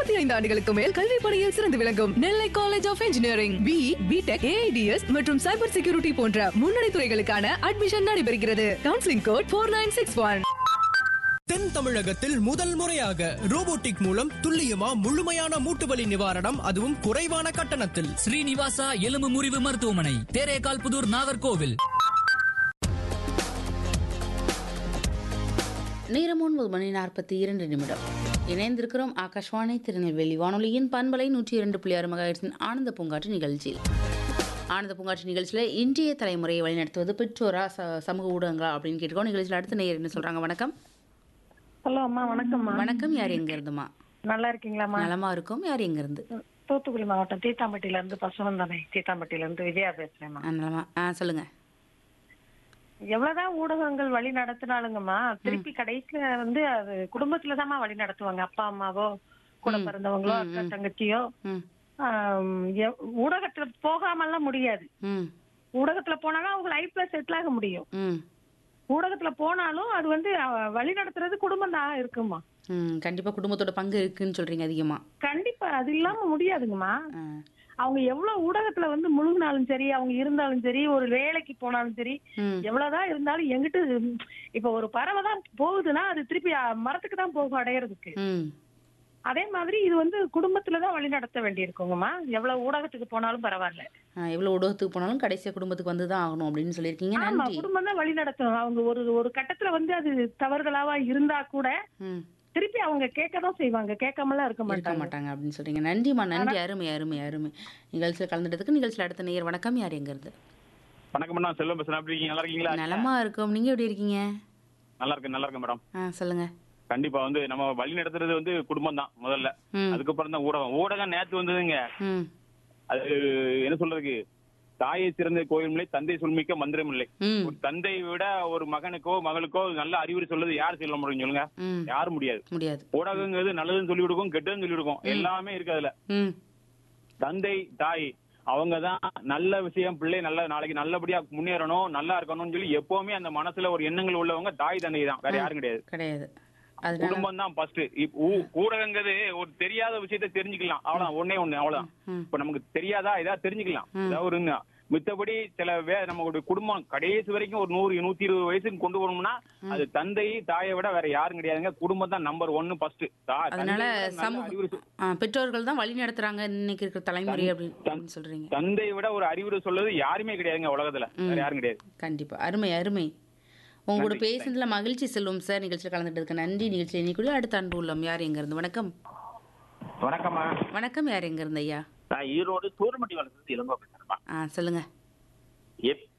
இருபத்தி ஐந்து ஆண்டுகளுக்கு மேல் கல்வி பணியில் சிறந்து விளங்கும் Nellai college of engineering B BTech AIDS மற்றும் சைபர் செக்யூரிட்டி போன்ற முன்னணி துறைகளுக்கான அட்மிஷன் நடைபெறுகிறது counselling code four nine six one தென் தமிழகத்தில் முதல் முறையாக ரோபோட்டிக் மூலம் துல்லியமா முழுமையான மூட்டு வலி நிவாரணம் அதுவும் குறைவான கட்டணத்தில் ஸ்ரீனிவாசா எலும்பு முறிவு மருத்துவமனை தேரேகால் புதூர் நாகர்கோவில் நேரம் ஒன்பது மணி நாற்பத்தி இரண்டு நிமிடம் இணைந்திருக்கிறோம் ஆகாஷ்வாணி திருநெல்வேலி வானொலியின் பண்பலை நூற்றி இரண்டு புள்ளி ஆறு மகாயிரத்தின் ஆனந்த பூங்காற்று நிகழ்ச்சியில் ஆனந்த பூங்காற்று நிகழ்ச்சியில் இன்றைய தலைமுறையை வழிநடத்துவது பெற்றோரா ச சமூக ஊடகங்களா அப்படின்னு கேட்டுக்கோ நிகழ்ச்சியில் அடுத்த நேயர் என்ன சொல்றாங்க வணக்கம் ஹலோ அம்மா வணக்கம்மா வணக்கம் யார் எங்க இருந்துமா நல்லா இருக்கீங்களாம்மா நலமா இருக்கும் யார் எங்க இருந்து தூத்துக்குடி மாவட்டம் தீத்தாம்பட்டியில இருந்து பசுவந்தனை தீத்தாம்பட்டியில இருந்து விஜயா பேசுறேம்மா ஆ, நலமா ஆ சொல்லுங்க எவ்வளவுதான் ஊடகங்கள் வழி நடத்தினாலுங்கம்மா திருப்பி கடைசியில வந்து அது குடும்பத்துலதாம்மா வழி நடத்துவாங்க அப்பா அம்மாவோ கூட பிறந்தவங்களோ அக்கா தங்கச்சியோ ம் ஆம், எவ்- ஊடகத்துல போகாமல்லாம் முடியாது ம் ஊடகத்துல போனாலும் அவங்க லைஃப்ல செட்டில் ஆக முடியும் ம் ஊடகத்துல போனாலும் அது வந்து அஹ், வழி நடத்துறது குடும்பம் தான் இருக்குமா ம் கண்டிப்பா குடும்பத்தோட பங்கு இருக்குன்னு சொல்றீங்க அதிகமா கண்டிப்பா அது இல்லாம முடியாதுங்கம்மா ஆ, அவங்க எவ்வளவு ஊடகத்துல வந்து முழுகினாலும் சரி அவங்க இருந்தாலும் சரி ஒரு வேலைக்கு போனாலும் சரி ம் எவ்வளவுதான் இருந்தாலும் எங்கிட்ட ம், இப்ப ஒரு பறவை தான் போகுதுன்னா அது திருப்பி அ, மரத்துக்கு தான் போகும் அடையறதுக்கு ம் அதே மாதிரி இது வந்து குடும்பத்துலதான் வழி நடத்த வேண்டியிருக்குங்கம்மா எவ்வளவு ஊடகத்துக்கு போனாலும் பரவாயில்ல ஆ, எவ்வளவு ஊடகத்துக்கு போனாலும் கடைசியா குடும்பத்துக்கு வந்து தான் ஆகணும் அப்படின்னு சொல்லியிருக்கீங்க ஆமா நன்றி குடும்பம் தான் வழி நடத்தும் அவங்க ஒரு ஒரு கட்டத்துல வந்து அது தவறுதலாவா இருந்தா கூட ம் திருப்பி அவங்க கேட்க தான் செய்வாங்க கேட்காமலாம் இருக்க இருக்க மாட்டாங்க மாட்டாங்க அப்படின்னு சொல்றீங்க நன்றிம்மா நன்றி அருமை அருமை அருமை நிகழ்ச்சியில் கலந்துட்டதுக்கு நிகழ்ச்சியில் அடுத்த நேயர் வணக்கம் யார் எங்க இருந்து வணக்கம் மேடம் செல்வம் பேசுறேன் எப்படி இருக்கீங்க நல்லா இருக்கீங்களா நலமா இருக்கும் நீங்க எப்படி இருக்கீங்க நல்லா இருக்கு நல்லா இருக்கு மேடம் ஆ சொல்லுங்க கண்டிப்பா வந்து நம்ம வழி நடத்துறது வந்து குடும்பம் தான் முதல்ல ம் அதுக்கப்புறம் தான் ஊடகம் ஊடகம் நேத்து வந்ததுங்க ம் அது என்ன சொல்றதுக்கு தாயை சிறந்த கோயில் இல்லை தந்தை சொல்மிக்க மந்திரம் இல்லை ம் ஒரு தந்தையை விட ஒரு மகனுக்கோ மகளுக்கோ நல்ல அறிவுரை சொல்றது யார் சொல்ல முடியும் சொல்லுங்க ம் யாரும் முடியாது முடியாது ஊடகங்கிறது நல்லதுன்னு சொல்லி கொடுக்கும் கெட்டதுன்னு சொல்லி கொடுக்கும் எல்லாமே இருக்கு அதுல ம் தந்தை தாய் அவங்க தான் நல்ல விஷயம் பிள்ளை நல்ல நாளைக்கு நல்லபடியா முன்னேறணும் நல்லா இருக்கணும்னு சொல்லி எப்பவுமே அந்த மனசுல ஒரு எண்ணங்கள் உள்ளவங்க தாய் தந்தை தான் வேற யாரும் கிடையாது கிடையாது அதனால குடும்பம் தான் ஃபர்ஸ்ட் ஊடகங்கிறது ஒரு தெரியாத விஷயத்த தெரிஞ்சுக்கலாம் அவ்வளவுதான் ஒண்ணே ஒண்ணு அவ்வளவுதான் ம். இப்ப நமக்கு தெரியாதா இதா தெரிஞ்சுக்கலாம் ஏதாவது ஒரு ந- மித்தபடி சில வே நம்மளுடைய குடும்பம் கடைசி வரைக்கும் ஒரு நூறு நூத்தி இருபது வயசுக்கு கொண்டு வரணும்னா அது தந்தை தாயை விட வேற யாரும் கிடையாதுங்க குடும்பம் தான் நம்பர் ஒன்னு ஃபர்ஸ்ட் அதனால சமூக ஆ, பெற்றோர்கள் தான் வழி நடத்துறாங்க இன்னைக்கு இருக்கிற தலைமுறை அப்படின்னு அப்படின்னு சொல்றீங்க தந்தையை விட ஒரு அறிவுரை சொல்றது யாருமே கிடையாதுங்க உலகத்துல வேற யாரும் கிடையாது கண்டிப்பா அருமை அருமை உங்களோட பேசுனதுல மகிழ்ச்சி செல்வம் சார் நிகழ்ச்சியில் கலந்துட்டதுக்கு நன்றி நிகழ்ச்சியில் இன்னைக்குள்ள அடுத்த அன்பு உள்ளம் யார் எங்க இருந்து வணக்கம் வணக்கம்மா வணக்கம் யார் எங்க இருந்து ஐயா நான் ஈரோடு தூரமட்டி வளர்ந்து இளங்கோ பேசுறேன்மா ஆ சொல்லுங்க எப்